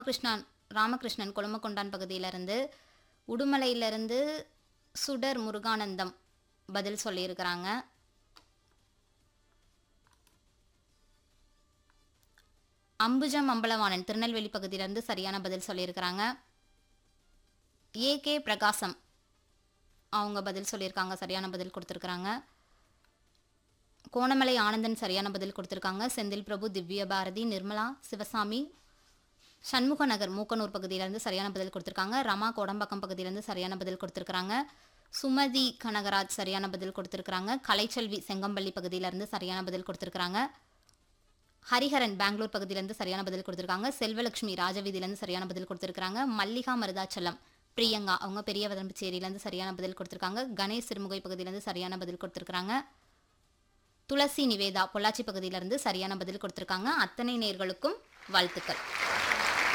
கிருஷ்ணன் ராமகிருஷ்ணன் கொழுமக்கொண்டான் பகுதியிலேருந்து உடுமலையிலேருந்து சுடர் முருகானந்தம் பதில் சொல்லியிருக்கிறாங்க அம்புஜம் அம்பலவாணன் திருநெல்வேலி பகுதியிலேருந்து சரியான பதில் சொல்லியிருக்கிறாங்க ஏ கே பிரகாசம் அவங்க பதில் சொல்லியிருக்காங்க சரியான பதில் கொடுத்துருக்குறாங்க கோணமலை ஆனந்தன் சரியான பதில் கொடுத்துருக்காங்க செந்தில் பிரபு திவ்ய பாரதி நிர்மலா சிவசாமி சண்முக நகர் மூக்கனூர் பகுதியிலேருந்து சரியான பதில் கொடுத்துருக்காங்க ரமா கோடம்பாக்கம் பகுதியிலேருந்து சரியான பதில் கொடுத்துருக்காங்க சுமதி கனகராஜ் சரியான பதில் கொடுத்துருக்காங்க கலைச்செல்வி செங்கம்பள்ளி பகுதியிலேருந்து சரியான பதில் கொடுத்துருக்காங்க ஹரிஹரன் பெங்களூர் பகுதியிலேருந்து சரியான பதில் கொடுத்துருக்காங்க செல்வலட்சுமி ராஜவீதியிலேருந்து சரியான பதில் கொடுத்துருக்காங்க மல்லிகா மருதாச்சலம் பிரியங்கா அவங்க பெரிய வதம்பிச்சேரியிலேருந்து சரியான பதில் கொடுத்துருக்காங்க கணேஷ் சிறுமுகை பகுதியிலேருந்து சரியான பதில் கொடுத்துருக்காங்க துளசி நிவேதா பொள்ளாச்சி பகுதியிலேருந்து சரியான பதில் கொடுத்துருக்காங்க அத்தனை நேர்களுக்கும் வாழ்த்துக்கள்